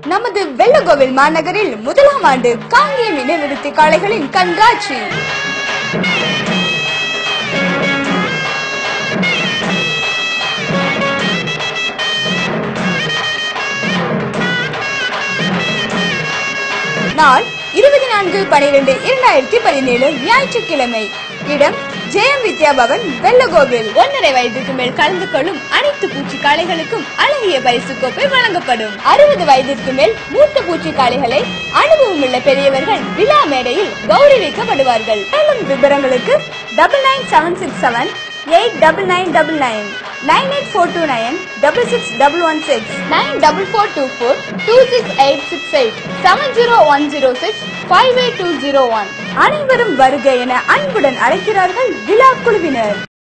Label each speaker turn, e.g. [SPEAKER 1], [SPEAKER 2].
[SPEAKER 1] நமது வெள்ளகோவில் மாநகரில் முதலாம் ஆண்டு காங்கேயம் இனவிருத்தி காளைகளின் கண்காட்சி நாள் இருபத்தி நான்கு பனிரெண்டு இரண்டாயிரத்தி பதினேழு ஞாயிற்றுக்கிழமை இடம் ஜெயம் வித்யா பவன் வெள்ளகோவில் ஒன்றரை வயதுக்கு மேல் கலந்து கொள்ளும் அனைத்து பூச்சி காளைகளுக்கும் அழகிய பரிசு கோப்பை வழங்கப்படும் அறுபது வயதிற்கு மேல் மூத்த பூச்சி காளைகளை அனுபவம் உள்ள பெரியவர்கள் விழா மேடையில் கௌரவிக்கப்படுவார்கள் மேலும் விவரங்களுக்கு double nine seven six seven eight double nine double nine nine eight four two nine double six double one six nine double four two four two six eight six eight seven zero one zero six five eight two zero one அனைவரும் வருக என அன்புடன் அழைக்கிறார்கள் விழா குழுவினர்